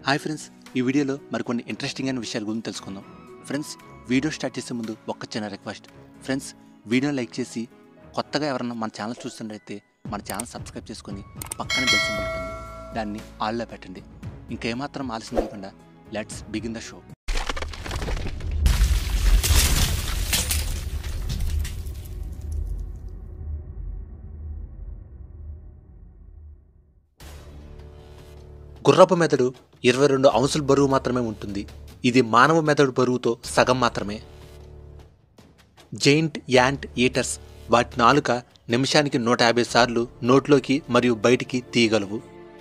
hi friends ఈ వీడియోలో మరికొన్ని ఇంట్రెస్టింగ్ అయిన విషయాల గురించి తెలుసుకుందాం ఫ్రెండ్స్ వీడియో స్టార్ట్ చేసే ముందు ఒక్క చిన్న రిక్వెస్ట్ ఫ్రెండ్స్ వీడియో లైక్ చేసి కొత్తగా ఎవరన్నా మన ఛానల్ చూస్తున్నట్టయితే మన ఛానల్ సబ్స్క్రైబ్ చేసుకొని పక్కన బెల్ సింబల్ ఉంటుంది దాన్ని ఆల్లో పెట్టండి ఇంకేమాత్రం ఆలస్యం లేకుండా లెట్స్ బిగిన్ ద షో గుర్రపు మెదడు ఇరవై రెండు ఔన్సుల బరువు మాత్రమే ఉంటుంది ఇది మానవ మెదడు బరువుతో సగం మాత్రమే జైంట్ యాంట్ ఈటర్స్ వాటి నాలుక నిమిషానికి నూట యాభై సార్లు నోట్లోకి మరియు బయటికి తీయగలవు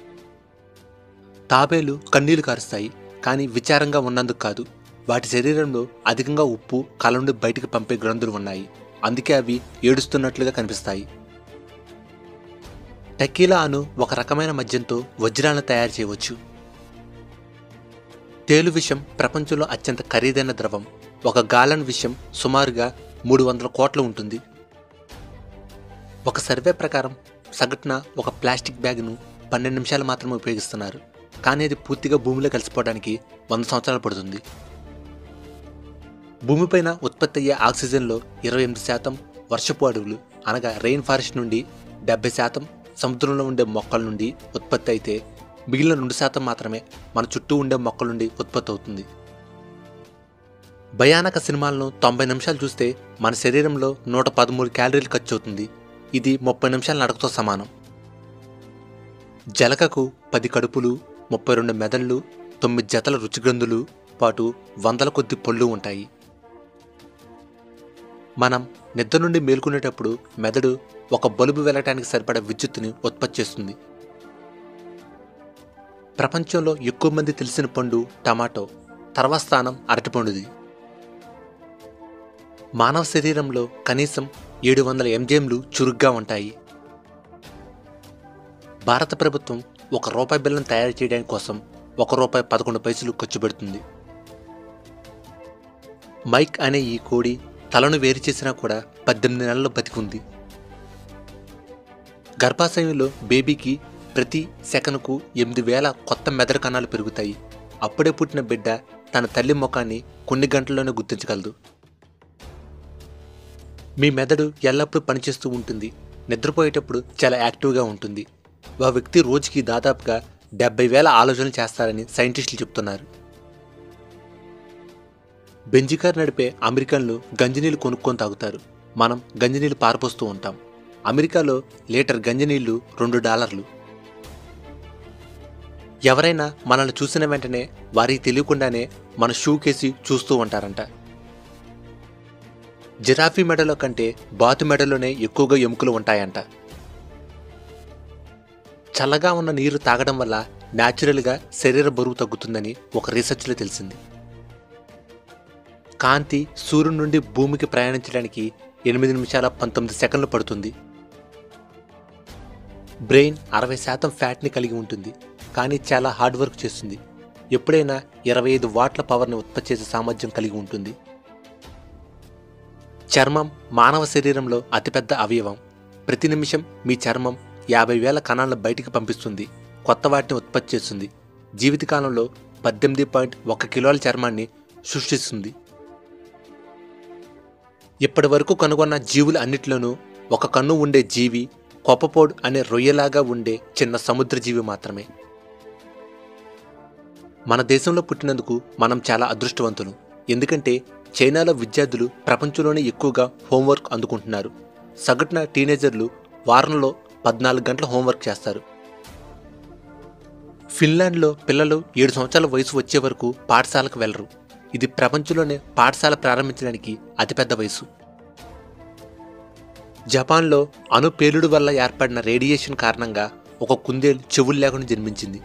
తాబేలు కన్నీళ్లు కారుస్తాయి కానీ విచారంగా ఉన్నందుకు కాదు వాటి శరీరంలో అధికంగా ఉప్పు కళ్ళ నుండి బయటికి పంపే గ్రంథులు ఉన్నాయి అందుకే అవి ఏడుస్తున్నట్లుగా కనిపిస్తాయి టెకీలా అను ఒక రకమైన మద్యంతో వజ్రాలను తయారు చేయవచ్చు తేలు విషం ప్రపంచంలో అత్యంత ఖరీదైన ద్రవం ఒక గాలన్ విషం సుమారుగా మూడు వందల కోట్లు ఉంటుంది ఒక సర్వే ప్రకారం సగటున ఒక ప్లాస్టిక్ బ్యాగ్ను పన్నెండు నిమిషాలు మాత్రమే ఉపయోగిస్తున్నారు కానీ అది పూర్తిగా భూమిలో కలిసిపోవడానికి వంద సంవత్సరాలు పడుతుంది భూమిపైన ఉత్పత్తి అయ్యే ఆక్సిజన్లో ఇరవై ఎనిమిది శాతం వర్షపు అడవులు అనగా రెయిన్ ఫారెస్ట్ నుండి డెబ్బై శాతం సముద్రంలో ఉండే మొక్కల నుండి ఉత్పత్తి అయితే మిగిలిన రెండు శాతం మాత్రమే మన చుట్టూ ఉండే మొక్కల నుండి ఉత్పత్తి అవుతుంది భయానక సినిమాలను తొంభై నిమిషాలు చూస్తే మన శరీరంలో నూట పదమూడు క్యాలరీలు ఖర్చు అవుతుంది ఇది ముప్పై నిమిషాల నడకతో సమానం జలకకు పది కడుపులు ముప్పై రెండు మెదళ్ళు తొమ్మిది జతల రుచిగ్రంథులు పాటు వందల కొద్ది పళ్ళు ఉంటాయి మనం నిద్ర నుండి మేల్కొనేటప్పుడు మెదడు ఒక బల్బు వెళ్ళటానికి సరిపడా విద్యుత్తుని ఉత్పత్తి చేస్తుంది ప్రపంచంలో ఎక్కువ మంది తెలిసిన పండు టమాటో తర్వాత స్థానం అరటిపండుది మానవ శరీరంలో కనీసం ఏడు వందల ఎంజిఎంలు చురుగ్గా ఉంటాయి భారత ప్రభుత్వం ఒక రూపాయి బిల్లను తయారు చేయడానికి కోసం ఒక రూపాయి పదకొండు పైసలు ఖర్చు పెడుతుంది మైక్ అనే ఈ కోడి తలను వేరు చేసినా కూడా పద్దెనిమిది నెలల్లో బతికుంది గర్భాశయంలో బేబీకి ప్రతి సెకనుకు ఎనిమిది వేల కొత్త మెదడు కణాలు పెరుగుతాయి అప్పుడే పుట్టిన బిడ్డ తన తల్లి ముఖాన్ని కొన్ని గంటల్లోనే గుర్తించగలదు మీ మెదడు ఎల్లప్పుడూ పనిచేస్తూ ఉంటుంది నిద్రపోయేటప్పుడు చాలా యాక్టివ్గా ఉంటుంది ఆ వ్యక్తి రోజుకి దాదాపుగా డెబ్బై వేల ఆలోచనలు చేస్తారని సైంటిస్టులు చెప్తున్నారు బెంజికార్ నడిపే అమెరికన్లు గంజినీళ్ళు కొనుక్కొని తాగుతారు మనం గంజినీళ్ళు పారపోస్తూ ఉంటాం అమెరికాలో లీటర్ గంజినీళ్ళు రెండు డాలర్లు ఎవరైనా మనల్ని చూసిన వెంటనే వారికి తెలియకుండానే మన షూ కేసి చూస్తూ ఉంటారంట జిరాఫీ మెడలో కంటే బాతు మెడలోనే ఎక్కువగా ఎముకలు ఉంటాయంట చల్లగా ఉన్న నీరు తాగడం వల్ల న్యాచురల్గా శరీర బరువు తగ్గుతుందని ఒక రీసెర్చ్లో తెలిసింది కాంతి సూర్యుడి నుండి భూమికి ప్రయాణించడానికి ఎనిమిది నిమిషాల పంతొమ్మిది సెకండ్లు పడుతుంది బ్రెయిన్ అరవై శాతం ఫ్యాట్ని కలిగి ఉంటుంది కానీ చాలా హార్డ్ వర్క్ చేస్తుంది ఎప్పుడైనా ఇరవై ఐదు వాట్ల పవర్ని ఉత్పత్తి చేసే సామర్థ్యం కలిగి ఉంటుంది చర్మం మానవ శరీరంలో అతిపెద్ద అవయవం ప్రతి నిమిషం మీ చర్మం యాభై వేల కణాలను బయటికి పంపిస్తుంది కొత్త వాటిని ఉత్పత్తి చేస్తుంది జీవితకాలంలో పద్దెనిమిది పాయింట్ ఒక కిలోల చర్మాన్ని సృష్టిస్తుంది ఇప్పటి వరకు కనుగొన్న జీవులు అన్నిట్లోనూ ఒక కన్ను ఉండే జీవి కొప్పపోడ్ అనే రొయ్యలాగా ఉండే చిన్న సముద్ర జీవి మాత్రమే మన దేశంలో పుట్టినందుకు మనం చాలా అదృష్టవంతులు ఎందుకంటే చైనాలో విద్యార్థులు ప్రపంచంలోనే ఎక్కువగా హోంవర్క్ అందుకుంటున్నారు సగటున టీనేజర్లు వారంలో పద్నాలుగు గంటల హోంవర్క్ చేస్తారు ఫిన్లాండ్లో పిల్లలు ఏడు సంవత్సరాల వయసు వచ్చే వరకు పాఠశాలకు వెళ్లరు ఇది ప్రపంచంలోనే పాఠశాల ప్రారంభించడానికి అతిపెద్ద వయసు జపాన్లో అణు పేలుడు వల్ల ఏర్పడిన రేడియేషన్ కారణంగా ఒక కుందేలు చెవులు లేకుండా జన్మించింది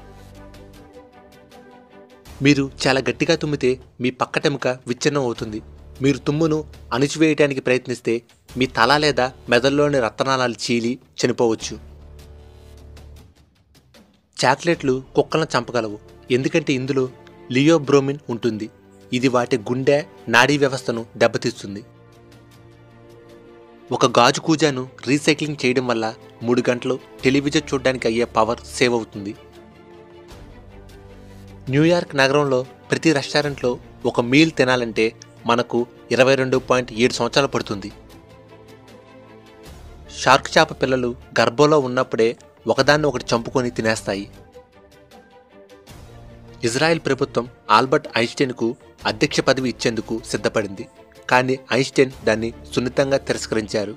మీరు చాలా గట్టిగా తుమ్మితే మీ పక్కటెముక విచ్ఛిన్నం అవుతుంది మీరు తుమ్మును అణిచివేయటానికి ప్రయత్నిస్తే మీ తల లేదా మెదడులోని రక్తనాళాలు చీలి చనిపోవచ్చు చాక్లెట్లు కుక్కలను చంపగలవు ఎందుకంటే ఇందులో లియోబ్రోమిన్ ఉంటుంది ఇది వాటి గుండె నాడీ వ్యవస్థను దెబ్బతీస్తుంది ఒక గాజు కూజాను రీసైక్లింగ్ చేయడం వల్ల మూడు గంటలు టెలివిజన్ చూడడానికి అయ్యే పవర్ సేవ్ అవుతుంది న్యూయార్క్ నగరంలో ప్రతి రెస్టారెంట్లో ఒక మీల్ తినాలంటే మనకు ఇరవై రెండు పాయింట్ ఏడు సంవత్సరాలు పడుతుంది షార్క్ చేప పిల్లలు గర్భంలో ఉన్నప్పుడే ఒకదాన్ని ఒకటి చంపుకొని తినేస్తాయి ఇజ్రాయెల్ ప్రభుత్వం ఆల్బర్ట్ ఐన్స్టైన్కు అధ్యక్ష పదవి ఇచ్చేందుకు సిద్ధపడింది కానీ ఐన్స్టైన్ దాన్ని సున్నితంగా తిరస్కరించారు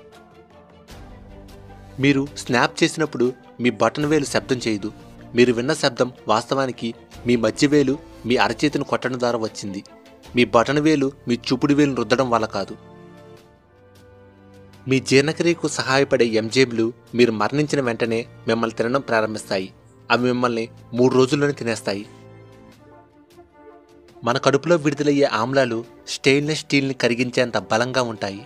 మీరు స్నాప్ చేసినప్పుడు మీ బటన్ వేలు శబ్దం చేయదు మీరు విన్న శబ్దం వాస్తవానికి మీ మధ్య వేలు మీ అరచేతిని కొట్టడం ద్వారా వచ్చింది మీ బటన్ వేలు మీ చూపుడు వేలును రుద్దడం వల్ల కాదు మీ జీర్ణక్రియకు సహాయపడే ఎంజేబులు మీరు మరణించిన వెంటనే మిమ్మల్ని తినడం ప్రారంభిస్తాయి అవి మిమ్మల్ని మూడు రోజుల్లోనే తినేస్తాయి మన కడుపులో విడుదలయ్యే ఆమ్లాలు స్టెయిన్లెస్ స్టీల్ని కరిగించేంత బలంగా ఉంటాయి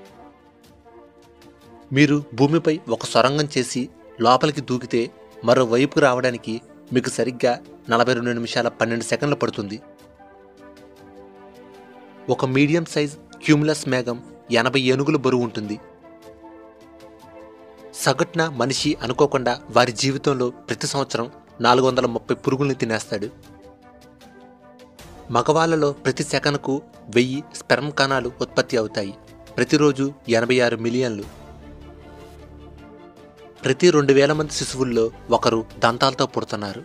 మీరు భూమిపై ఒక సొరంగం చేసి లోపలికి దూకితే మరోవైపుకు రావడానికి మీకు సరిగ్గా నలభై రెండు నిమిషాల పన్నెండు సెకండ్లు పడుతుంది ఒక మీడియం సైజ్ క్యూములస్ మేఘం ఎనభై ఏనుగుల బరువు ఉంటుంది సగటున మనిషి అనుకోకుండా వారి జీవితంలో ప్రతి సంవత్సరం నాలుగు వందల ముప్పై పురుగుల్ని తినేస్తాడు మగవాళ్ళలో ప్రతి సెకనుకు వెయ్యి స్పెర్మ్ కణాలు ఉత్పత్తి అవుతాయి ప్రతిరోజు ఎనభై ఆరు మిలియన్లు ప్రతి రెండు వేల మంది శిశువుల్లో ఒకరు దంతాలతో పుడుతున్నారు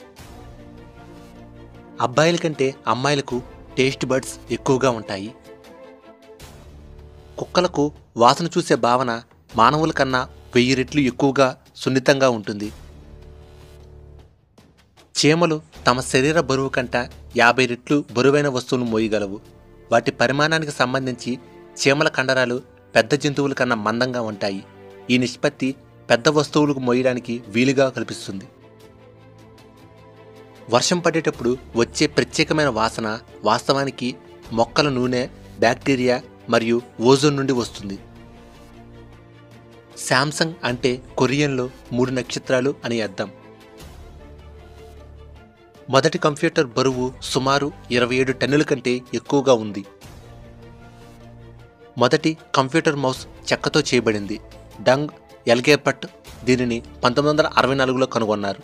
అబ్బాయిల కంటే అమ్మాయిలకు టేస్ట్ బడ్స్ ఎక్కువగా ఉంటాయి కుక్కలకు వాసన చూసే భావన మానవుల కన్నా వెయ్యి రెట్లు ఎక్కువగా సున్నితంగా ఉంటుంది చీమలు తమ శరీర బరువు కంట యాభై రెట్లు బరువైన వస్తువులు మోయగలవు వాటి పరిమాణానికి సంబంధించి చీమల కండరాలు పెద్ద జంతువుల కన్నా మందంగా ఉంటాయి ఈ నిష్పత్తి పెద్ద వస్తువులకు మోయడానికి వీలుగా కల్పిస్తుంది వర్షం పడేటప్పుడు వచ్చే ప్రత్యేకమైన వాసన వాస్తవానికి మొక్కల నూనె బ్యాక్టీరియా మరియు ఓజోన్ నుండి వస్తుంది శాంసంగ్ అంటే కొరియన్లో మూడు నక్షత్రాలు అని అర్థం మొదటి కంప్యూటర్ బరువు సుమారు ఇరవై ఏడు టన్నుల కంటే ఎక్కువగా ఉంది మొదటి కంప్యూటర్ మౌస్ చెక్కతో చేయబడింది డంగ్ ఎల్గేపట్ దీనిని పంతొమ్మిది వందల అరవై నాలుగులో కనుగొన్నారు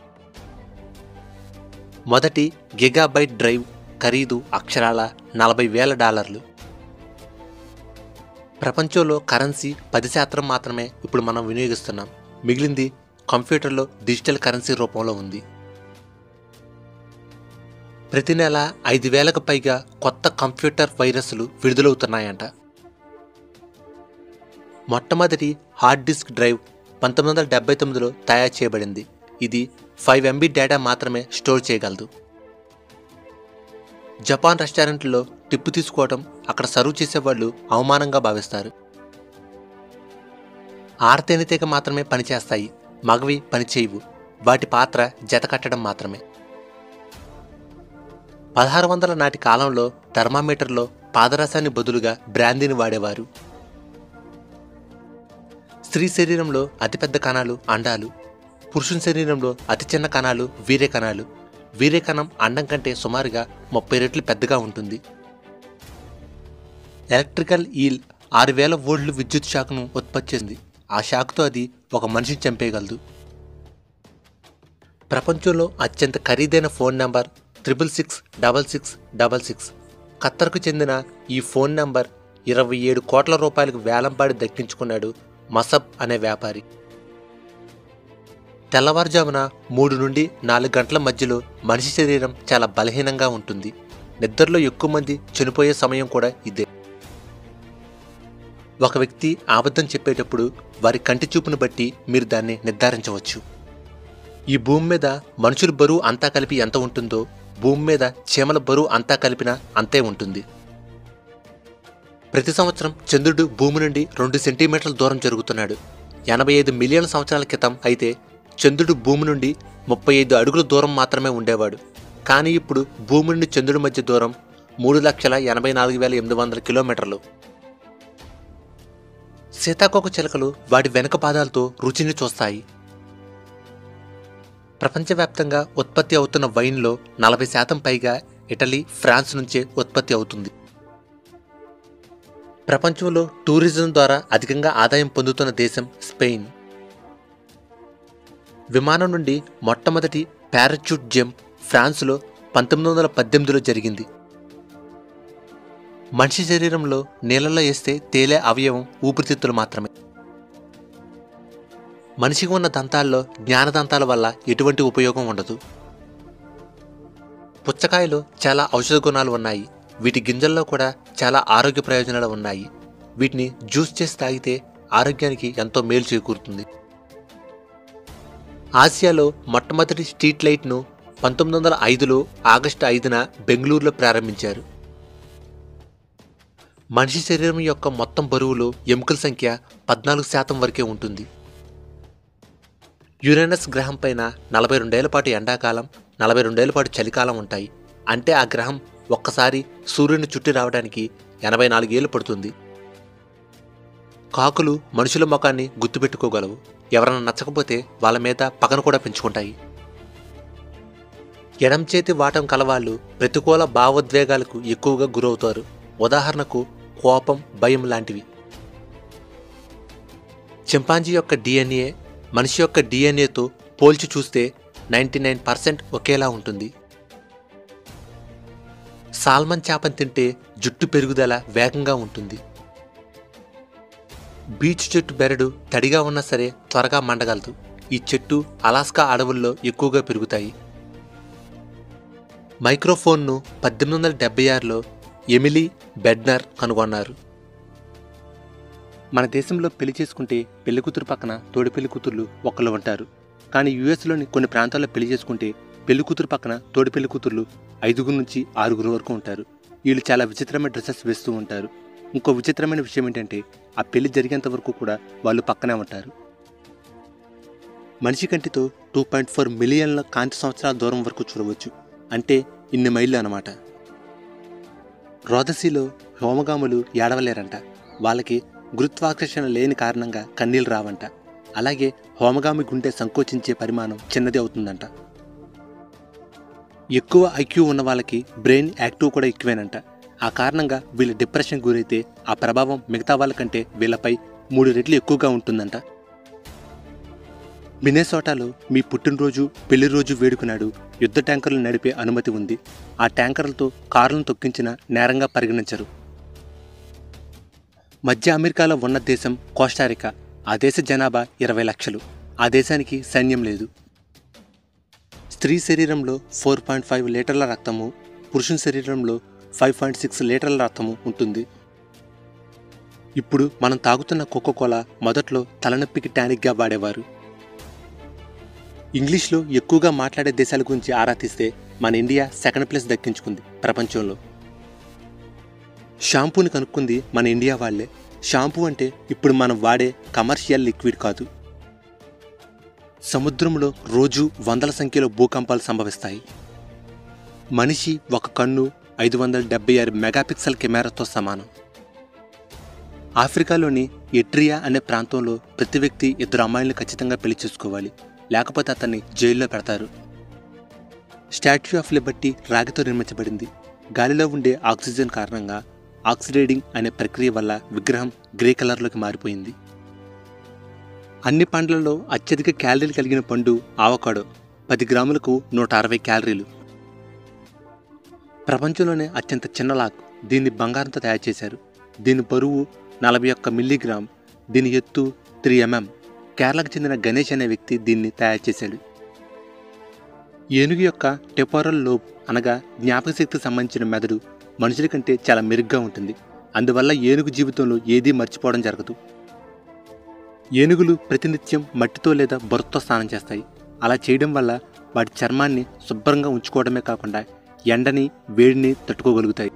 మొదటి గిగాబైట్ డ్రైవ్ ఖరీదు అక్షరాల నలభై వేల డాలర్లు ప్రపంచంలో కరెన్సీ పది శాతం మాత్రమే ఇప్పుడు మనం వినియోగిస్తున్నాం మిగిలింది కంప్యూటర్లో డిజిటల్ కరెన్సీ రూపంలో ఉంది ప్రతి నెల ఐదు వేలకు పైగా కొత్త కంప్యూటర్ వైరస్లు విడుదలవుతున్నాయంట మొట్టమొదటి హార్డ్ డిస్క్ డ్రైవ్ పంతొమ్మిది వందల డెబ్బై తొమ్మిదిలో తయారు చేయబడింది ఇది ఫైవ్ ఎంబీ డేటా మాత్రమే స్టోర్ చేయగలదు జపాన్ రెస్టారెంట్లో టిప్పు తీసుకోవడం అక్కడ సర్వ్ చేసేవాళ్ళు అవమానంగా భావిస్తారు ఆర్తేనితేక మాత్రమే పనిచేస్తాయి మగవి పనిచేయవు వాటి పాత్ర జత కట్టడం మాత్రమే పదహారు వందల నాటి కాలంలో థర్మామీటర్లో పాదరసాన్ని బదులుగా బ్రాందీని వాడేవారు స్త్రీ శరీరంలో అతిపెద్ద కణాలు అండాలు పురుషుని శరీరంలో అతి చిన్న కణాలు వీర్య కణాలు వీర్య కణం అండం కంటే సుమారుగా ముప్పై రెట్లు పెద్దగా ఉంటుంది ఎలక్ట్రికల్ ఈల్ ఆరు వేల వోల్ట్లు విద్యుత్ షాక్ను ఉత్పత్తి చేసింది ఆ షాక్తో అది ఒక మనిషిని చంపేయగలదు ప్రపంచంలో అత్యంత ఖరీదైన phone number triple six double six double six ఖత్తర్కు చెందిన ఈ ఫోన్ నంబర్ ఇరవై ఏడు కోట్ల రూపాయలకు వేలంపాడి దక్కించుకున్నాడు మసబ్ అనే వ్యాపారి తెల్లవారుజామున మూడు నుండి నాలుగు గంటల మధ్యలో మనిషి శరీరం చాలా బలహీనంగా ఉంటుంది నిద్రలో ఎక్కువ మంది చనిపోయే సమయం కూడా ఇదే ఒక వ్యక్తి అబద్ధం చెప్పేటప్పుడు వారి కంటి చూపును బట్టి మీరు దాన్ని నిర్ధారించవచ్చు ఈ భూమి మీద మనుషుల బరువు అంతా కలిపి ఎంత ఉంటుందో భూమి మీద చీమల బరువు అంతా కలిపిన అంతే ఉంటుంది ప్రతి సంవత్సరం చంద్రుడు భూమి నుండి రెండు సెంటీమీటర్ల దూరం జరుగుతున్నాడు ఎనభై ఐదు మిలియన్ల సంవత్సరాల క్రితం అయితే చంద్రుడు భూమి నుండి ముప్పై ఐదు అడుగుల దూరం మాత్రమే ఉండేవాడు కానీ ఇప్పుడు భూమి నుండి చంద్రుడి మధ్య దూరం మూడు లక్షల ఎనభై నాలుగు వేల ఎనిమిది వందల కిలోమీటర్లు సీతాకోక చిలకలు వాటి వెనక పాదాలతో రుచిని చూస్తాయి ప్రపంచవ్యాప్తంగా ఉత్పత్తి అవుతున్న వైన్లో నలభై శాతం పైగా ఇటలీ ఫ్రాన్స్ నుంచే ఉత్పత్తి అవుతుంది ప్రపంచంలో టూరిజం ద్వారా అధికంగా ఆదాయం పొందుతున్న దేశం స్పెయిన్ విమానం నుండి మొట్టమొదటి పారాచూట్ జంప్ ఫ్రాన్స్లో పంతొమ్మిది వందల పద్దెనిమిదిలో జరిగింది మనిషి శరీరంలో నీళ్ళలో వేస్తే తేలే అవయవం ఊపిరితిత్తులు మాత్రమే మనిషికి ఉన్న దంతాల్లో జ్ఞానదంతాల వల్ల ఎటువంటి ఉపయోగం ఉండదు పుచ్చకాయలో చాలా ఔషధ గుణాలు ఉన్నాయి వీటి గింజల్లో కూడా చాలా ఆరోగ్య ప్రయోజనాలు ఉన్నాయి వీటిని జ్యూస్ చేసి తాగితే ఆరోగ్యానికి ఎంతో మేలు చేకూరుతుంది ఆసియాలో మొట్టమొదటి స్ట్రీట్ లైట్ను పంతొమ్మిది వందల ఐదులో ఆగస్టు ఐదున బెంగళూరులో ప్రారంభించారు మనిషి శరీరం యొక్క మొత్తం బరువులో ఎముకల సంఖ్య పద్నాలుగు శాతం వరకే ఉంటుంది యురేనస్ గ్రహం పైన నలభై రెండేళ్ల పాటు ఎండాకాలం నలభై రెండేళ్ల పాటు చలికాలం ఉంటాయి అంటే ఆ గ్రహం ఒక్కసారి సూర్యుని చుట్టి రావడానికి ఎనభై నాలుగేళ్లు పడుతుంది కాకులు మనుషుల ముఖాన్ని గుర్తుపెట్టుకోగలవు ఎవరైనా నచ్చకపోతే వాళ్ళ మీద పగన కూడా పెంచుకుంటాయి ఎడం చేతి వాటం కలవాళ్ళు ప్రతికూల భావోద్వేగాలకు ఎక్కువగా గురవుతారు ఉదాహరణకు కోపం భయం లాంటివి చింపాంజీ యొక్క డిఎన్ఏ మనిషి యొక్క డిఎన్ఏతో పోల్చి చూస్తే నైంటీ నైన్ పర్సెంట్ ఒకేలా ఉంటుంది సాల్మన్ చేపను తింటే జుట్టు పెరుగుదల వేగంగా ఉంటుంది బీచ్ చెట్టు బెరడు తడిగా ఉన్నా సరే త్వరగా మండగలదు ఈ చెట్టు అలాస్కా అడవుల్లో ఎక్కువగా పెరుగుతాయి మైక్రోఫోన్ను పద్దెనిమిది వందల డెబ్బై ఆరులో ఎమిలీ బెడ్నర్ కనుగొన్నారు మన దేశంలో పెళ్లి చేసుకుంటే పెళ్లి కూతురు పక్కన తోడి పెళ్లి కూతుర్లు ఒకళ్ళు ఉంటారు కానీ యుఎస్లోని కొన్ని ప్రాంతాల్లో పెళ్లి చేసుకుంటే పెళ్లి కూతురు పక్కన తోడి పెళ్లి కూతుర్లు ఐదుగురు నుంచి ఆరుగురు వరకు ఉంటారు వీళ్ళు చాలా విచిత్రమైన డ్రెస్సెస్ వేస్తూ ఉంటారు ఇంకో విచిత్రమైన విషయం ఏంటంటే ఆ పెళ్లి జరిగేంత వరకు కూడా వాళ్ళు పక్కనే ఉంటారు మనిషి కంటితో టూ పాయింట్ ఫోర్ మిలియన్ల కాంతి సంవత్సరాల దూరం వరకు చూడవచ్చు అంటే ఇన్ని మైళ్ళు అన్నమాట రోదసిలో హోమగాములు ఏడవలేరంట వాళ్ళకి గురుత్వాకర్షణ లేని కారణంగా కన్నీళ్ళు రావంట అలాగే హోమగామి గుండె సంకోచించే పరిమాణం చిన్నది అవుతుందంట ఎక్కువ ఐక్యూ ఉన్న వాళ్ళకి బ్రెయిన్ యాక్టివ్ కూడా ఎక్కువేనంట ఆ కారణంగా వీళ్ళు డిప్రెషన్ గురైతే ఆ ప్రభావం మిగతా వాళ్ళకంటే వీళ్ళపై మూడు రెట్లు ఎక్కువగా ఉంటుందంట మినేసోటాలో మీ పుట్టినరోజు పెళ్లి రోజు వేడుకున్నాడు యుద్ధ ట్యాంకర్లు నడిపే అనుమతి ఉంది ఆ ట్యాంకర్లతో కారులను తొక్కించిన నేరంగా పరిగణించరు మధ్య అమెరికాలో ఉన్న దేశం కోస్టారికా ఆ దేశ జనాభా ఇరవై లక్షలు ఆ దేశానికి సైన్యం లేదు స్త్రీ శరీరంలో ఫోర్ పాయింట్ ఫైవ్ లీటర్ల రక్తము పురుషుని శరీరంలో ఫైవ్ పాయింట్ సిక్స్ లీటర్ల రక్తము ఉంటుంది ఇప్పుడు మనం తాగుతున్న కోకోకోలా మొదట్లో తలనొప్పికి టానిక్గా వాడేవారు ఇంగ్లీష్లో ఎక్కువగా మాట్లాడే దేశాల గురించి ఆరా తీస్తే మన ఇండియా సెకండ్ ప్లేస్ దక్కించుకుంది ప్రపంచంలో షాంపూని కనుక్కుంది మన ఇండియా వాళ్ళే షాంపూ అంటే ఇప్పుడు మనం వాడే కమర్షియల్ లిక్విడ్ కాదు సముద్రంలో రోజు వందల సంఖ్యలో భూకంపాలు సంభవిస్తాయి మనిషి ఒక కన్ను ఐదు వందల డెబ్బై ఆరు మెగాపిక్సెల్ కెమెరాతో సమానం ఆఫ్రికాలోని ఎట్రియా అనే ప్రాంతంలో ప్రతి వ్యక్తి ఇద్దరు అమ్మాయిలను ఖచ్చితంగా పెళ్లి చేసుకోవాలి లేకపోతే అతన్ని జైల్లో పెడతారు స్టాచ్యూ ఆఫ్ లిబర్టీ రాగితో నిర్మించబడింది గాలిలో ఉండే ఆక్సిజన్ కారణంగా ఆక్సిడేటింగ్ అనే ప్రక్రియ వల్ల విగ్రహం గ్రే కలర్లోకి మారిపోయింది అన్ని పండ్లలో అత్యధిక క్యాలరీలు కలిగిన పండు ఆవకాడో పది గ్రాములకు నూట అరవై క్యాలరీలు ప్రపంచంలోనే అత్యంత చిన్న లాక్ దీన్ని బంగారంతో తయారు చేశారు దీని బరువు నలభై ఒక్క మిల్లీగ్రామ్ దీని ఎత్తు త్రీ ఎంఎం కేరళకు చెందిన గణేష్ అనే వ్యక్తి దీన్ని తయారు చేశాడు ఏనుగు యొక్క టెపోరల్ లోబ్ అనగా జ్ఞాపక శక్తికి సంబంధించిన మెదడు మనుషుల కంటే చాలా మెరుగ్గా ఉంటుంది అందువల్ల ఏనుగు జీవితంలో ఏదీ మర్చిపోవడం జరగదు ఏనుగులు ప్రతినిత్యం మట్టితో లేదా బొరతో స్నానం చేస్తాయి అలా చేయడం వల్ల వాటి చర్మాన్ని శుభ్రంగా ఉంచుకోవడమే కాకుండా ఎండని వేడిని తట్టుకోగలుగుతాయి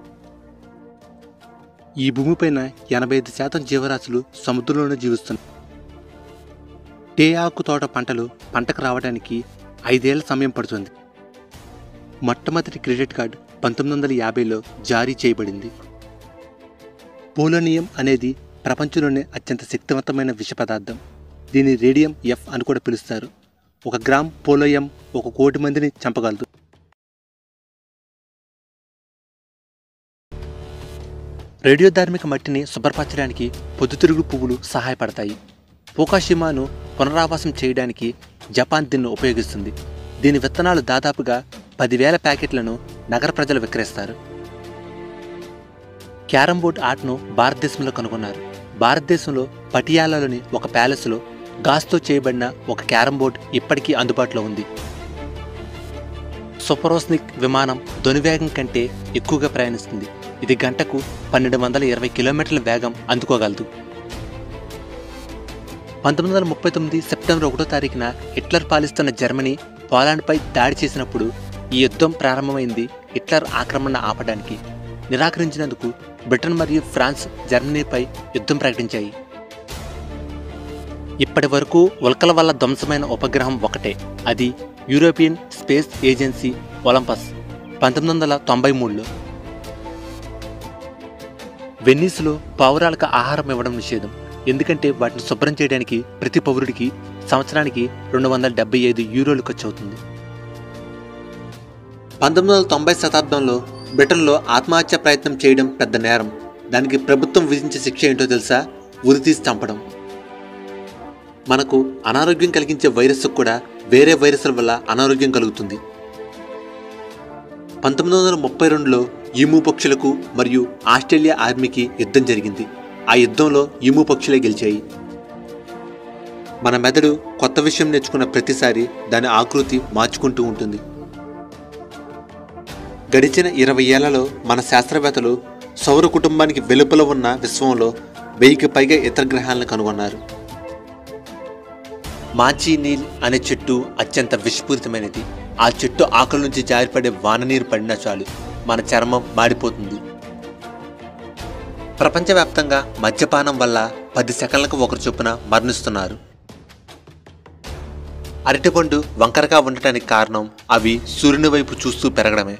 ఈ భూమిపైన ఎనభై ఐదు శాతం జీవరాశులు సముద్రంలోనే జీవిస్తున్నాయి టే ఆకు తోట పంటలు పంటకు రావడానికి ఐదేళ్ల సమయం పడుతుంది మొట్టమొదటి క్రెడిట్ కార్డు పంతొమ్మిది వందల యాభైలో జారీ చేయబడింది పోలోనియం అనేది ప్రపంచంలోనే అత్యంత శక్తివంతమైన విష పదార్థం దీన్ని రేడియం ఎఫ్ అని కూడా పిలుస్తారు ఒక గ్రామ్ పోలోయం ఒక కోటి మందిని చంపగలదు రేడియోధార్మిక మట్టిని శుభ్రపరచడానికి పొద్దుతిరుగుడు పువ్వులు సహాయపడతాయి పోకాషిమాను పునరావాసం చేయడానికి జపాన్ దీన్ని ఉపయోగిస్తుంది దీని విత్తనాలు దాదాపుగా పదివేల ప్యాకెట్లను నగర ప్రజలు విక్రయిస్తారు క్యారం బోర్డ్ ఆటను భారతదేశంలో కనుగొన్నారు భారతదేశంలో పటియాలాలోని ఒక ప్యాలెస్లో గాస్తో చేయబడిన ఒక క్యారం బోర్డ్ ఇప్పటికీ అందుబాటులో ఉంది సూపరోస్నిక్ విమానం ధ్వనివేగం కంటే ఎక్కువగా ప్రయాణిస్తుంది ఇది గంటకు పన్నెండు వందల ఇరవై కిలోమీటర్ల వేగం అందుకోగలదు పంతొమ్మిది వందల ముప్పై తొమ్మిది సెప్టెంబర్ ఒకటో తారీఖున హిట్లర్ పాలిస్తున్న జర్మనీ పోలాండ్పై దాడి చేసినప్పుడు ఈ యుద్ధం ప్రారంభమైంది హిట్లర్ ఆక్రమణ ఆపడానికి నిరాకరించినందుకు బ్రిటన్ మరియు ఫ్రాన్స్ జర్మనీపై యుద్ధం ప్రకటించాయి ఇప్పటి వరకు ఉల్కల వల్ల ధ్వంసమైన ఉపగ్రహం ఒకటే అది యూరోపియన్ స్పేస్ ఏజెన్సీ ఒలంపస్ పంతొమ్మిది వందల తొంభై మూడులో వెన్నీస్లో పావురాలకు ఆహారం ఇవ్వడం నిషేధం ఎందుకంటే వాటిని శుభ్రం చేయడానికి ప్రతి పౌరుడికి సంవత్సరానికి రెండు వందల డెబ్బై ఐదు యూరోలు ఖర్చు అవుతుంది పంతొమ్మిది వందల తొంభై శతాబ్దంలో బ్రిటన్లో ఆత్మహత్య ప్రయత్నం చేయడం పెద్ద నేరం దానికి ప్రభుత్వం విధించే శిక్ష ఏంటో తెలుసా ఉరితీసి చంపడం మనకు అనారోగ్యం కలిగించే వైరస్ కూడా వేరే వైరస్ల వల్ల అనారోగ్యం కలుగుతుంది పంతొమ్మిది వందల ముప్పై రెండులో ఈము పక్షులకు మరియు ఆస్ట్రేలియా ఆర్మీకి యుద్ధం జరిగింది ఆ యుద్ధంలో ఈము పక్షులే గెలిచాయి మన మెదడు కొత్త విషయం నేర్చుకున్న ప్రతిసారి దాని ఆకృతి మార్చుకుంటూ ఉంటుంది గడిచిన ఇరవై ఏళ్లలో మన శాస్త్రవేత్తలు సౌర కుటుంబానికి వెలుపల ఉన్న విశ్వంలో వెయ్యికి పైగా ఇతర గ్రహాలను కనుగొన్నారు మాచి నీల్ అనే చెట్టు అత్యంత విషపూరితమైనది ఆ చెట్టు ఆకుల నుంచి జారిపడే వాన నీరు పడినా చాలు మన చర్మం మాడిపోతుంది ప్రపంచవ్యాప్తంగా మద్యపానం వల్ల పది సెకండ్లకు ఒకరు చొప్పున మరణిస్తున్నారు అరటిపండు వంకరగా ఉండటానికి కారణం అవి సూర్యుని వైపు చూస్తూ పెరగడమే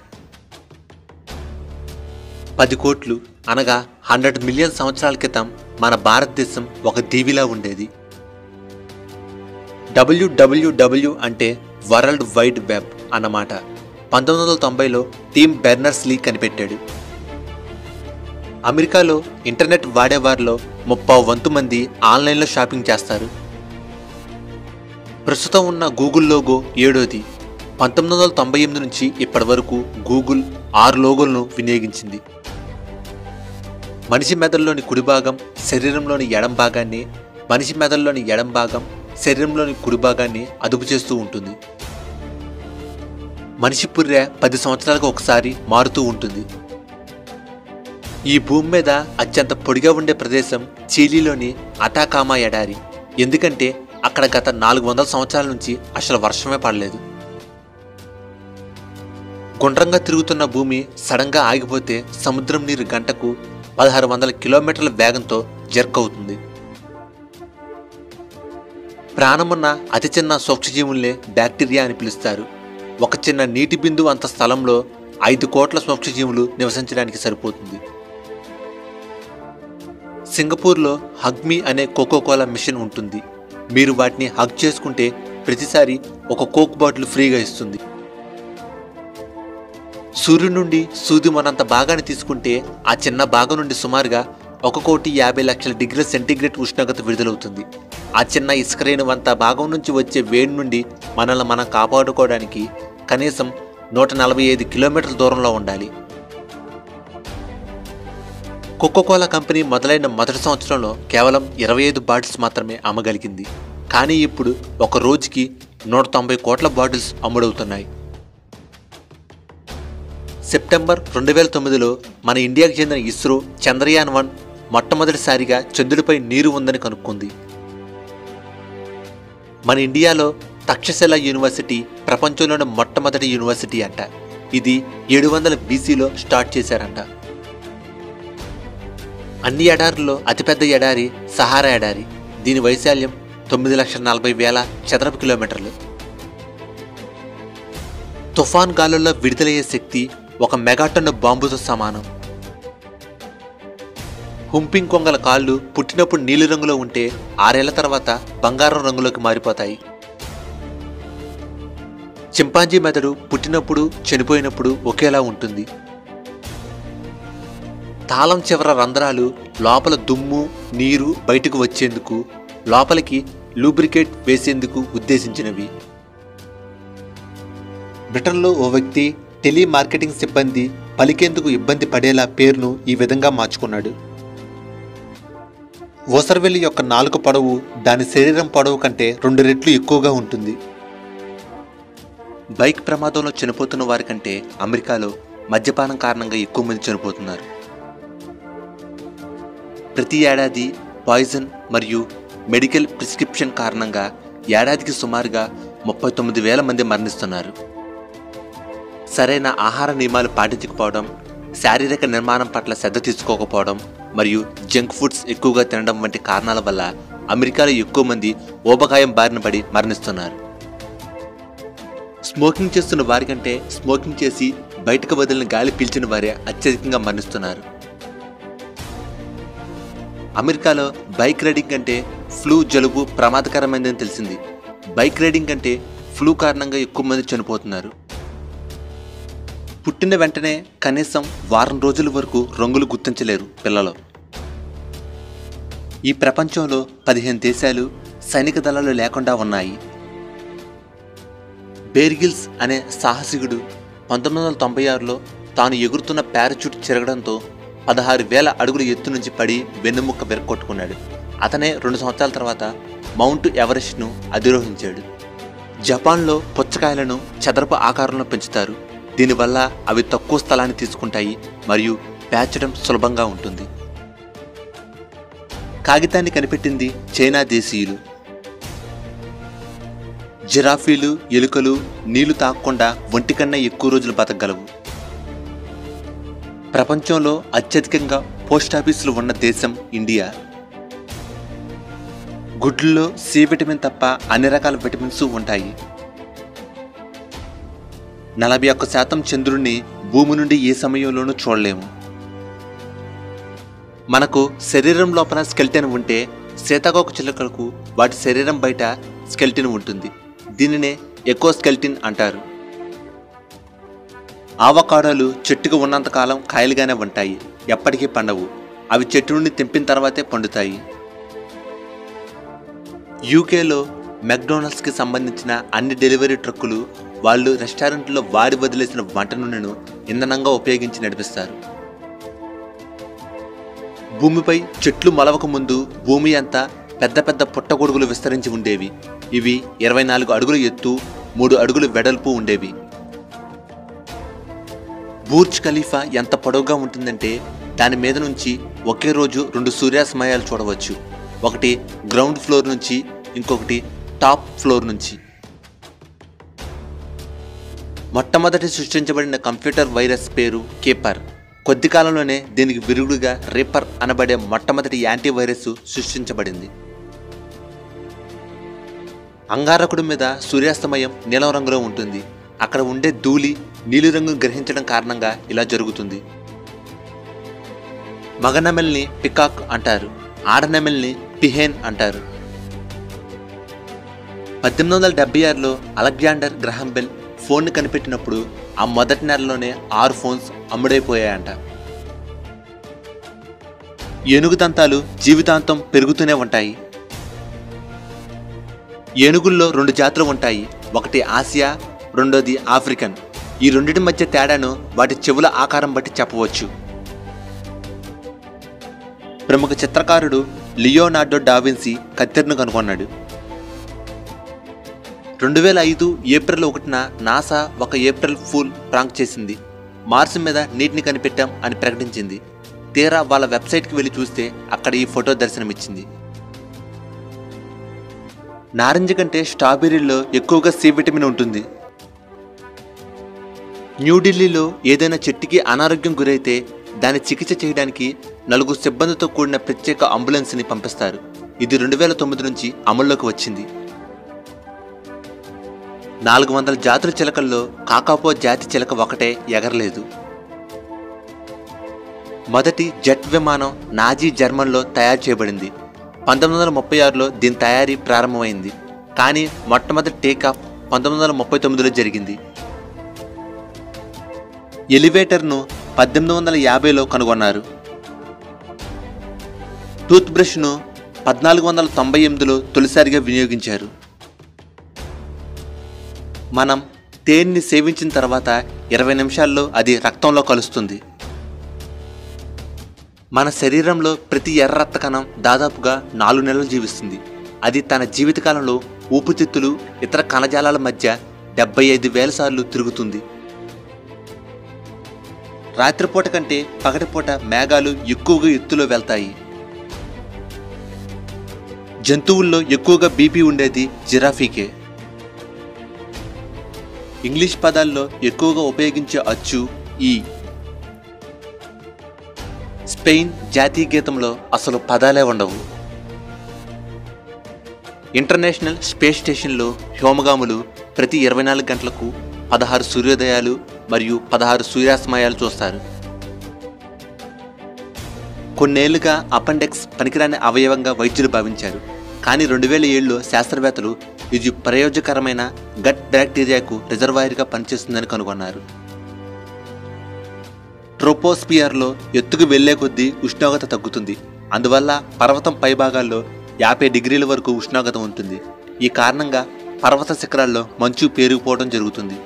పది కోట్లు అనగా హండ్రెడ్ మిలియన్ సంవత్సరాల క్రితం మన భారతదేశం ఒక దీవిలా ఉండేది డబ్ల్యూడబ్ల్యూడబ్ల్యూ అంటే వరల్డ్ వైడ్ వెబ్ అన్నమాట పంతొమ్మిది వందల తొంభైలో టీమ్ బెర్నర్స్ లీ కనిపెట్టాడు అమెరికాలో ఇంటర్నెట్ వాడేవారిలో ముప్పై వంతు మంది ఆన్లైన్లో షాపింగ్ చేస్తారు ప్రస్తుతం ఉన్న గూగుల్ లోగో ఏడోది పంతొమ్మిది వందల తొంభై ఎనిమిది నుంచి ఇప్పటి వరకు గూగుల్ ఆరు లోగోలను వినియోగించింది మనిషి మెదడులోని కుడి భాగం శరీరంలోని ఎడం భాగాన్ని మనిషి మెదడులోని ఎడం భాగం శరీరంలోని కుడి భాగాన్ని అదుపు చేస్తూ ఉంటుంది మనిషి పుర్రె పది సంవత్సరాలకు ఒకసారి మారుతూ ఉంటుంది ఈ భూమి మీద అత్యంత పొడిగా ఉండే ప్రదేశం చీలీలోని అటాకామా ఎడారి ఎందుకంటే అక్కడ గత నాలుగు వందల సంవత్సరాల నుంచి అసలు వర్షమే పడలేదు గుండ్రంగా తిరుగుతున్న భూమి సడన్గా ఆగిపోతే సముద్రం నీరు గంటకు పదహారు వందల కిలోమీటర్ల వేగంతో జర్క్ అవుతుంది ప్రాణమున్న అతి చిన్న సూక్ష్మజీవుల్నే బ్యాక్టీరియా అని పిలుస్తారు ఒక చిన్న నీటి బిందువు అంత స్థలంలో ఐదు కోట్ల సూక్ష్మజీవులు నివసించడానికి సరిపోతుంది సింగపూర్లో హగ్మీ అనే కోకోకోలా మిషన్ ఉంటుంది మీరు వాటిని హగ్ చేసుకుంటే ప్రతిసారి ఒక కోక్ బాటిల్ ఫ్రీగా ఇస్తుంది సూర్యుడి నుండి సూది మనంత భాగాన్ని తీసుకుంటే ఆ చిన్న భాగం నుండి సుమారుగా ఒక కోటి యాభై లక్షల డిగ్రీల సెంటీగ్రేడ్ ఉష్ణోగ్రత విడుదలవుతుంది ఆ చిన్న ఇసుకరేణు వంత భాగం నుంచి వచ్చే వేడి నుండి మనల్ని మనం కాపాడుకోవడానికి కనీసం నూట నలభై ఐదు కిలోమీటర్ల దూరంలో ఉండాలి కోకోకోలా కంపెనీ మొదలైన మొదటి సంవత్సరంలో కేవలం ఇరవై ఐదు బాటిల్స్ మాత్రమే అమ్మగలిగింది కానీ ఇప్పుడు ఒక రోజుకి నూట తొంభై కోట్ల బాటిల్స్ అమ్ముడవుతున్నాయి సెప్టెంబర్ రెండు వేల తొమ్మిదిలో మన ఇండియాకు చెందిన ఇస్రో చంద్రయాన్ వన్ మొట్టమొదటిసారిగా చంద్రుడిపై నీరు ఉందని కనుక్కుంది మన ఇండియాలో తక్షశిల యూనివర్సిటీ ప్రపంచంలోని మొట్టమొదటి యూనివర్సిటీ అంట ఇది ఏడు వందల బీసీలో స్టార్ట్ చేశారంట అన్ని ఎడారుల్లో అతిపెద్ద ఎడారి సహారా ఎడారి దీని వైశాల్యం తొమ్మిది లక్షల నలభై వేల చదరపు కిలోమీటర్లు తుఫాన్ గాలుల్లో విడుదలయ్యే శక్తి ఒక మెగాటన్ను బాంబుతో సమానం హుంపింగ్ కొంగల కాళ్ళు పుట్టినప్పుడు నీలి రంగులో ఉంటే ఆరేళ్ల తర్వాత బంగారం రంగులోకి మారిపోతాయి చింపాంజీ మెదడు పుట్టినప్పుడు చనిపోయినప్పుడు ఒకేలా ఉంటుంది తాళం చివర రంధ్రాలు లోపల దుమ్ము నీరు బయటకు వచ్చేందుకు లోపలికి లూబ్రికేట్ వేసేందుకు ఉద్దేశించినవి బ్రిటన్లో ఓ వ్యక్తి టెలి మార్కెటింగ్ సిబ్బంది పలికేందుకు ఇబ్బంది పడేలా పేరును ఈ విధంగా మార్చుకున్నాడు ఓసర్వెల్లి యొక్క నాలుక పొడవు దాని శరీరం పొడవు కంటే రెండు రెట్లు ఎక్కువగా ఉంటుంది బైక్ ప్రమాదంలో చనిపోతున్న వారి కంటే అమెరికాలో మద్యపానం కారణంగా ఎక్కువ మంది చనిపోతున్నారు ప్రతి ఏడాది పాయిజన్ మరియు మెడికల్ ప్రిస్క్రిప్షన్ కారణంగా ఏడాదికి సుమారుగా ముప్పై తొమ్మిది వేల మంది మరణిస్తున్నారు సరైన ఆహార నియమాలు పాటించకపోవడం శారీరక నిర్మాణం పట్ల శ్రద్ధ తీసుకోకపోవడం మరియు జంక్ ఫుడ్స్ ఎక్కువగా తినడం వంటి కారణాల వల్ల అమెరికాలో ఎక్కువ మంది ఊబకాయం బారిన పడి మరణిస్తున్నారు స్మోకింగ్ చేస్తున్న వారి కంటే స్మోకింగ్ చేసి బయటకు వదిలిన గాలి పీల్చిన వారే అత్యధికంగా మరణిస్తున్నారు అమెరికాలో బైక్ రైడింగ్ కంటే ఫ్లూ జలుబు ప్రమాదకరమైనదని తెలిసింది బైక్ రైడింగ్ కంటే ఫ్లూ కారణంగా ఎక్కువ మంది చనిపోతున్నారు పుట్టిన వెంటనే కనీసం వారం రోజుల వరకు రంగులు గుర్తించలేరు పిల్లలు ఈ ప్రపంచంలో పదిహేను దేశాలు సైనిక దళాలు లేకుండా ఉన్నాయి బేర్గిల్స్ అనే సాహసికుడు పంతొమ్మిది వందల తొంభై ఆరులో తాను ఎగురుతున్న పారాచూట్ చిరగడంతో పదహారు వేల అడుగుల ఎత్తు నుంచి పడి వెన్నుముక్క విరగొట్టుకున్నాడు అతనే రెండు సంవత్సరాల తర్వాత మౌంట్ ఎవరెస్ట్ను అధిరోహించాడు జపాన్లో పుచ్చకాయలను చదరపు ఆకారంలో పెంచుతారు దీనివల్ల అవి తక్కువ స్థలాన్ని తీసుకుంటాయి మరియు పేర్చడం సులభంగా ఉంటుంది కాగితాన్ని కనిపెట్టింది చైనా దేశీయులు జిరాఫీలు ఎలుకలు నీళ్లు తాగకుండా ఒంటి కన్నా ఎక్కువ రోజులు బతకగలవు ప్రపంచంలో అత్యధికంగా పోస్టాఫీసులు ఉన్న దేశం ఇండియా గుడ్లలో సి విటమిన్ తప్ప అన్ని రకాల విటమిన్స్ ఉంటాయి నలభై ఒక్క శాతం చంద్రుణ్ణి భూమి నుండి ఏ సమయంలోనూ చూడలేము మనకు శరీరం లోపల స్కెల్టన్ ఉంటే సీతాకోక చిలుకలకు వాటి శరీరం బయట స్కెల్టిన్ ఉంటుంది దీనినే ఎకో స్కెల్టిన్ అంటారు ఆవకాడోలు చెట్టుకు ఉన్నంతకాలం కాయలుగానే ఉంటాయి ఎప్పటికీ పండవు అవి చెట్టు నుండి తెంపిన తర్వాతే పండుతాయి యూకేలో మెక్డొనాల్డ్స్కి సంబంధించిన అన్ని డెలివరీ ట్రక్కులు వాళ్ళు రెస్టారెంట్లో వాడి వదిలేసిన వంట నూనెను ఇంధనంగా ఉపయోగించి నడిపిస్తారు భూమిపై చెట్లు మొలవక ముందు భూమి అంతా పెద్ద పెద్ద పుట్టగొడుగులు విస్తరించి ఉండేవి ఇవి ఇరవై నాలుగు అడుగుల ఎత్తు మూడు అడుగులు వెడల్పు ఉండేవి బూర్జ్ ఖలీఫా ఎంత పొడవుగా ఉంటుందంటే దాని మీద నుంచి ఒకే రోజు రెండు సూర్యాస్తమయాలు చూడవచ్చు ఒకటి గ్రౌండ్ ఫ్లోర్ నుంచి ఇంకొకటి టాప్ ఫ్లోర్ నుంచి మొట్టమొదటి సృష్టించబడిన కంప్యూటర్ వైరస్ పేరు కేపర్ కొద్ది కాలంలోనే దీనికి విరుగుడుగా రేపర్ అనబడే మొట్టమొదటి యాంటీవైరస్ సృష్టించబడింది అంగారకుడి మీద సూర్యాస్తమయం నీలం రంగులో ఉంటుంది అక్కడ ఉండే ధూళి నీలిరంగును గ్రహించడం కారణంగా ఇలా జరుగుతుంది మగనెమల్ని పికాక్ అంటారు ఆడనెమల్ని పిహేన్ అంటారు పద్దెనిమిది వందల డెబ్బై ఆరులో అలెగ్జాండర్ గ్రహం బెల్ ఫోన్ని కనిపెట్టినప్పుడు ఆ మొదటి నెలలోనే ఆరు ఫోన్స్ అమ్ముడైపోయాయంట ఏనుగు దంతాలు జీవితాంతం పెరుగుతూనే ఉంటాయి ఏనుగుల్లో రెండు జాతులు ఉంటాయి ఒకటి ఆసియా రెండోది ఆఫ్రికన్ ఈ రెండింటి మధ్య తేడాను వాటి చెవుల ఆకారం బట్టి చెప్పవచ్చు ప్రముఖ చిత్రకారుడు లియోనార్డో డావిన్సీ కత్తెరను కనుగొన్నాడు రెండు వేల ఐదు ఏప్రిల్ ఒకటిన నాసా ఒక ఏప్రిల్ ఫూల్ ప్రాంక్ చేసింది మార్స్ మీద నీటిని కనిపెట్టాం అని ప్రకటించింది తీరా వాళ్ళ వెబ్సైట్కి వెళ్ళి చూస్తే అక్కడ ఈ ఫోటో దర్శనమిచ్చింది నారింజ కంటే స్ట్రాబెర్రీలో ఎక్కువగా సి విటమిన్ ఉంటుంది న్యూఢిల్లీలో ఏదైనా చెట్టుకి అనారోగ్యం గురైతే దాని చికిత్స చేయడానికి నలుగురు సిబ్బందితో కూడిన ప్రత్యేక అంబులెన్స్ని పంపిస్తారు ఇది రెండు వేల తొమ్మిది నుంచి అమల్లోకి వచ్చింది నాలుగు వందల జాతుల చిలకల్లో కాకాపో జాతి చిలక ఒకటే ఎగరలేదు మొదటి జెట్ విమానం నాజీ జర్మన్లో తయారు చేయబడింది పంతొమ్మిది వందల ముప్పై ఆరులో దీని తయారీ ప్రారంభమైంది కానీ మొట్టమొదటి టేకాఫ్ పంతొమ్మిది వందల ముప్పై తొమ్మిదిలో జరిగింది ఎలివేటర్ను పద్దెనిమిది వందల యాభైలో కనుగొన్నారు టూత్ బ్రష్ను పద్నాలుగు వందల తొంభై ఎనిమిదిలో తొలిసారిగా వినియోగించారు మనం తేనెని సేవించిన తర్వాత ఇరవై నిమిషాల్లో అది రక్తంలో కలుస్తుంది మన శరీరంలో ప్రతి ఎర్ర రక్త కణం దాదాపుగా నాలుగు నెలలు జీవిస్తుంది అది తన జీవితకాలంలో ఊపిరితిత్తులు ఇతర కణజాలాల మధ్య డెబ్బై ఐదు వేల సార్లు తిరుగుతుంది రాత్రిపూట కంటే పగటిపూట మేఘాలు ఎక్కువగా ఎత్తులో వెళ్తాయి జంతువుల్లో ఎక్కువగా బీపీ ఉండేది జిరాఫీకే ఇంగ్లీష్ పదాల్లో ఎక్కువగా ఉపయోగించే అచ్చు ఈ స్పెయిన్ జాతీయ గీతంలో అసలు పదాలే ఉండవు ఇంటర్నేషనల్ స్పేస్ స్టేషన్లో వ్యోమగాములు ప్రతి ఇరవై నాలుగు గంటలకు పదహారు సూర్యోదయాలు మరియు పదహారు సూర్యాస్తమయాలు చూస్తారు కొన్నేళ్లుగా అపెండెక్స్ పనికిరాని అవయవంగా వైద్యులు భావించారు కానీ రెండు వేల ఏడులో శాస్త్రవేత్తలు ఇది ప్రయోజకరమైన గట్ బ్యాక్టీరియాకు రిజర్వాయర్గా పనిచేస్తుందని కనుగొన్నారు ట్రోపోస్పియర్లో ఎత్తుకు వెళ్లే కొద్దీ ఉష్ణోగ్రత తగ్గుతుంది అందువల్ల పర్వతం పైభాగాల్లో యాభై డిగ్రీల వరకు ఉష్ణోగ్రత ఉంటుంది ఈ కారణంగా పర్వత శిఖరాల్లో మంచు పేరుకుపోవడం జరుగుతుంది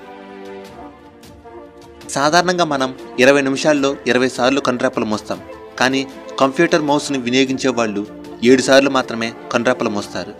సాధారణంగా మనం ఇరవై నిమిషాల్లో ఇరవై సార్లు కనురెప్పలు మోస్తాం కానీ కంప్యూటర్ మౌస్ని వినియోగించే వాళ్ళు ఏడు సార్లు మాత్రమే కనురెప్పలు మోస్తారు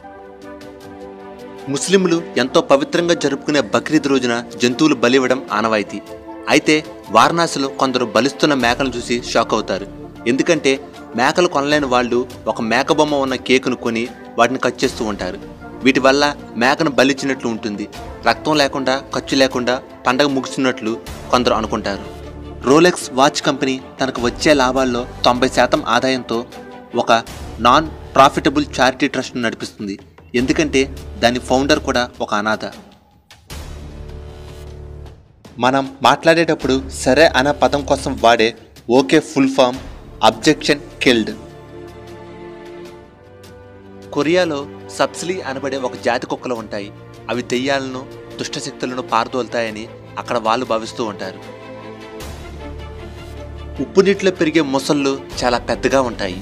ముస్లింలు ఎంతో పవిత్రంగా జరుపుకునే బక్రీద్ రోజున జంతువులు బలివ్వడం ఆనవాయితీ అయితే వారణాసిలో కొందరు బలిస్తున్న మేకలు చూసి షాక్ అవుతారు ఎందుకంటే మేకలు కొనలేని వాళ్ళు ఒక మేక బొమ్మ ఉన్న కేకును కొని వాటిని కట్ చేస్తూ ఉంటారు వీటి వల్ల మేకను బలిచ్చినట్లు ఉంటుంది రక్తం లేకుండా ఖర్చు లేకుండా పండగ ముగిసినట్లు కొందరు అనుకుంటారు రోలెక్స్ వాచ్ కంపెనీ తనకు వచ్చే లాభాల్లో తొంభై శాతం ఆదాయంతో ఒక నాన్ ప్రాఫిటబుల్ చారిటీ ట్రస్ట్ను నడిపిస్తుంది ఎందుకంటే దాని ఫౌండర్ కూడా ఒక అనాథ మనం మాట్లాడేటప్పుడు సరే అనే పదం కోసం వాడే okay full form objection killed కొరియాలో సబ్సిలీ అనబడే ఒక జాతి కుక్కలు ఉంటాయి అవి దెయ్యాలను దుష్టశక్తులను పారదోలుతాయని అక్కడ వాళ్ళు భావిస్తూ ఉంటారు ఉప్పు నీటిలో పెరిగే మొసళ్ళు చాలా పెద్దగా ఉంటాయి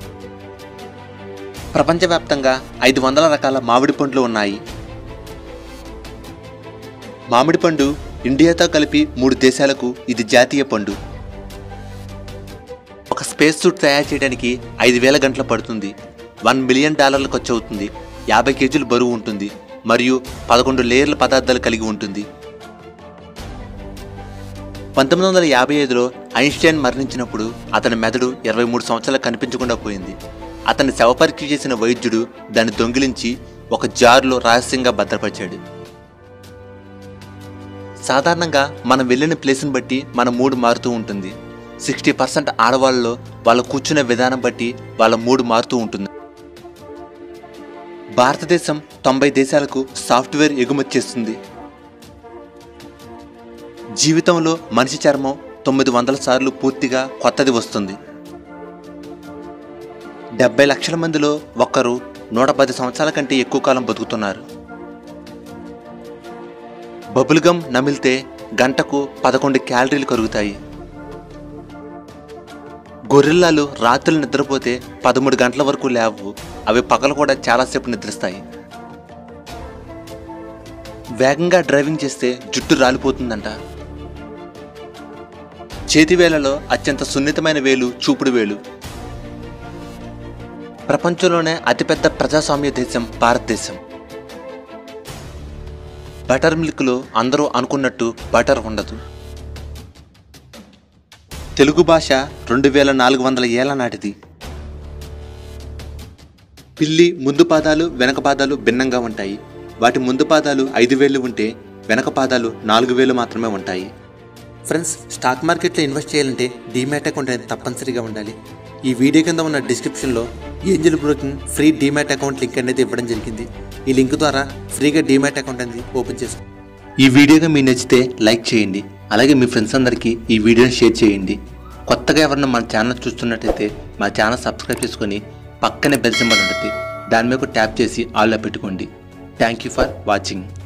ప్రపంచవ్యాప్తంగా ఐదు వందల రకాల మామిడి పండ్లు ఉన్నాయి మామిడి పండు ఇండియాతో కలిపి మూడు దేశాలకు ఇది జాతీయ పండు ఒక స్పేస్ సూట్ తయారు చేయడానికి ఐదు వేల గంటలు పడుతుంది వన్ మిలియన్ డాలర్లు ఖర్చు అవుతుంది యాభై కేజీలు బరువు ఉంటుంది మరియు పదకొండు లేయర్ల పదార్థాలు కలిగి ఉంటుంది పంతొమ్మిది వందల యాభై ఐదులో ఐన్స్టైన్ మరణించినప్పుడు అతని మెదడు ఇరవై మూడు సంవత్సరాలు కనిపించకుండా పోయింది అతన్ని శవపరీక్ష చేసిన వైద్యుడు దాన్ని దొంగిలించి ఒక జారులో రహస్యంగా భద్రపరిచాడు సాధారణంగా మనం వెళ్ళిన ప్లేస్ని బట్టి మన మూడ్ మారుతూ ఉంటుంది సిక్స్టీ పర్సెంట్ ఆడవాళ్ళలో వాళ్ళ కూర్చునే విధానం బట్టి వాళ్ళ మూడ్ మారుతూ ఉంటుంది భారతదేశం తొంభై దేశాలకు సాఫ్ట్వేర్ ఎగుమతి చేస్తుంది జీవితంలో మనిషి చర్మం తొమ్మిది వందల సార్లు పూర్తిగా కొత్తది వస్తుంది డెబ్బై లక్షల మందిలో ఒక్కరు నూట పది సంవత్సరాల కంటే ఎక్కువ కాలం బతుకుతున్నారు బబుల్గమ్ నమిలితే గంటకు పదకొండు క్యాలరీలు కరుగుతాయి గొరిల్లాలు రాత్రులు నిద్రపోతే పదమూడు గంటల వరకు లేవు అవి పగలు కూడా చాలాసేపు నిద్రిస్తాయి వేగంగా డ్రైవింగ్ చేస్తే జుట్టు రాలిపోతుందంట చేతివేళ్లలో అత్యంత సున్నితమైన వేలు చూపుడు వేలు ప్రపంచంలోనే అతిపెద్ద ప్రజాస్వామ్య దేశం భారతదేశం బటర్ మిల్క్లో అందరూ అనుకున్నట్టు బటర్ ఉండదు తెలుగు భాష రెండు వేల నాలుగు వందల ఏళ్ల నాటిది పిల్లి ముందు పాదాలు వెనక పాదాలు భిన్నంగా ఉంటాయి వాటి ముందు పాదాలు ఐదు వేలు ఉంటే వెనక పాదాలు నాలుగు వేలు మాత్రమే ఉంటాయి ఫ్రెండ్స్ స్టాక్ మార్కెట్లో ఇన్వెస్ట్ చేయాలంటే డీమ్యాట్ అకౌంట్ అనేది తప్పనిసరిగా ఉండాలి ఈ వీడియో కింద ఉన్న డిస్క్రిప్షన్లో angel broking free demat account link అనేది ఇవ్వడం జరిగింది ఈ లింక్ ద్వారా ఫ్రీగా డీమ్యాట్ అకౌంట్ అనేది ఓపెన్ చేసుకో ఈ వీడియోగా మీకు నచ్చితే లైక్ చేయండి అలాగే మీ ఫ్రెండ్స్ అందరికీ ఈ వీడియోని షేర్ చేయండి కొత్తగా ఎవరన్నా మన ఛానల్ చూస్తున్నట్టయితే మా ఛానల్ సబ్స్క్రైబ్ చేసుకొని పక్కనే బెల్ సింబల్ ఉంటుంది దాని మీద ట్యాప్ చేసి ఆల్లో పెట్టుకోండి థ్యాంక్ యూ ఫర్ వాచింగ్